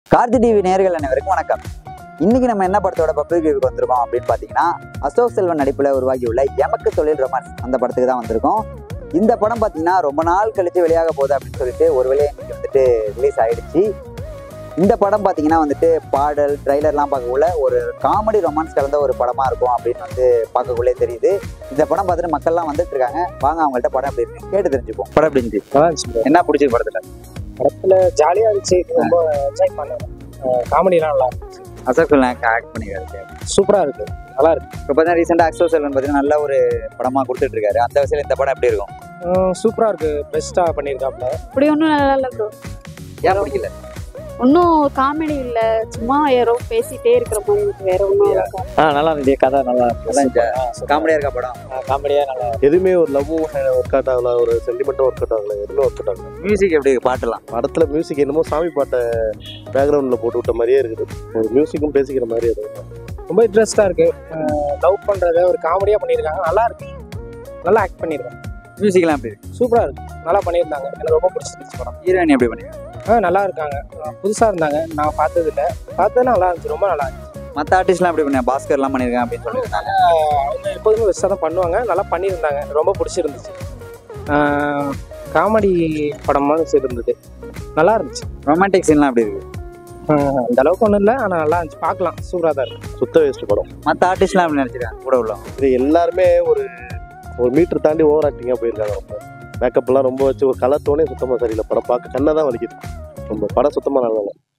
Karthi TV நேர்கள் அனைவருக்கும் வணக்கம் இன்னைக்கு நம்ம என்ன படத்தோட பப்ளிக் ரிவ்யூக்கு வந்திருக்கோம் அப்படின்னு பார்த்தீங்கன்னா அசோக் செல்வன் நடிப்பில் உருவாகியுள்ள எமக்கு தொழில் ரொமான்ஸ் அந்த படத்துக்கு தான் வந்திருக்கோம் இந்த படம் பார்த்தீங்கன்னா ரொம்ப நாள் கழிச்சு வெளியாக போகுது அப்படின்னு சொல்லிட்டு ஒரு வேலையை இன்னைக்கு வந்துட்டு ரிலீஸ் ஆயிடுச்சு இந்த படம் பார்த்தீங்கன்னா வந்துட்டு பாடல் ட்ரைலர்லாம் பார்க்கக்குள்ள ஒரு காமெடி ரொமான்ஸ் கலந்த ஒரு படமாக இருக்கும் அப்படின்னு வந்து பார்க்கக்குள்ளே தெரியுது இந்த படம் பார்த்துட்டு மக்கள்லாம் வந்துட்டு இருக்காங்க வாங்க அவங்கள்ட்ட படம் எப்படி இருக்கு கேட்டு தெரிஞ்சுப்போம் படம் எப்படி இருந்துச்சு நல்லா இருந்துச்சு bro. என்ன பிடிச்சது படத்தில் படத்துல ஜாலியா இருந்துச்சு ரொம்ப என்ஜாய் பண்ணேன் காமெடிலாம் நல்லா இருந்துச்சு அசோக் செல்வன் ஆக்ட் பண்ணியிருக்காரு சூப்பரா இருக்கு நல்லா இருக்கு இப்போ பார்த்தீங்கன்னா ரீசெண்டாக அக்ஷோ செல்வன் பார்த்தீங்கன்னா நல்ல ஒரு படமாக கொடுத்துட்டு இருக்காரு அந்த வயசுல இந்த படம் எப்படி இருக்கும் அஹ் சூப்பரா இருக்கு பெஸ்டா பண்ணியிருக்காப்ல அப்படி ஒன்றும் நல்லா இல்லை ப்ரோ ஏன் பிடிக்கல ஒன்றும் காமெடி இல்லை சும்மா யாரோ பேசிட்டே இருக்கிற மாதிரி இருக்கு வேற ஒன்றும் ஆ நல்லா இருந்துச்சு கதை நல்லா நல்லா இருந்துச்சா? காமெடியாக இருக்கா படம் காமெடியா நல்லா எதுவுமே ஒரு லவ்வும் ஒர்க் அவுட் ஆகல ஒரு சென்டிமெண்ட்டும் ஒர்க் அவுட் ஆகல எதுவுமே ஒர்க் அவுட் ஆகல மியூசிக் எப்படி இருக்கு பாட்டுலாம் படத்துல மியூசிக் என்னமோ சாமி பாட்டை பேக்ரவுண்ட்ல போட்டு விட்ட மாதிரியே இருக்குது ஒரு மியூசிக்கும் பேசிக்கிற மாதிரி அது ரொம்ப இன்ட்ரெஸ்டா இருக்கு லவ் பண்றத ஒரு காமெடியா பண்ணியிருக்காங்க நல்லா இருக்கு நல்லா ஆக்ட் பண்ணியிருக்காங்க மியூசிக்லாம் எப்படி இருக்கு சூப்பரா இருக்கு நல்லா பண்ணியிருந்தாங்க எனக்கு ரொம்ப பிடிச்சிருந்துச்சு படம் ஹீரோயின் எப்படி பண்ணிருக்காங்க ஆ நல்லா இருக்காங்க அஹ் புதுசா இருந்தாங்க நான் பார்த்தது இல்ல பார்த்ததுலாம் நல்லா இருந்துச்சு ரொம்ப நல்லா இருந்துச்சு மற்ற ஆர்டிஸ்ட்லாம் எப்படி பண்ணி பாஸ்கர்லாம் பண்ணியிருக்காங்க அப்படின்னு சொல்லியிருக்காங்க ஆஹ் அவங்க எப்போதுமே பெஸ்ட்டாக தான் பண்ணுவாங்க நல்லா பண்ணியிருந்தாங்க ரொம்ப பிடிச்சிருந்துச்சு காமெடி படம் மாதிரி இருந்தது நல்லா இருந்துச்சு ரொமான்டிக் சீன்லாம் எப்படி இருக்கு ஆஹ் அந்த அளவுக்கு ஒன்றும் இல்லை ஆனால் நல்லா இருந்துச்சு பார்க்கலாம் சூப்பராக தான் இருக்கு சுத்த வேஸ்ட் படம் மற்ற ஆர்டிஸ்ட்லாம் எப்படி நினைச்சிருக்காங்க கூட உள்ள இது எல்லாருமே ஒரு ஒரு மீட்டர் தாண்டி ஓவர் ஆக்டிங்கா போயிருக்காங்க ரொம்ப மேக்கப் எல்லாம் ரொம்ப வச்சு ஒரு கலர் டோனே சுத்தமா சரியில்லை படம் பார்க்க கண்ணை தான் வலிக்குது ரொம்ப படம் சுத்தமா நல்லா இல்லை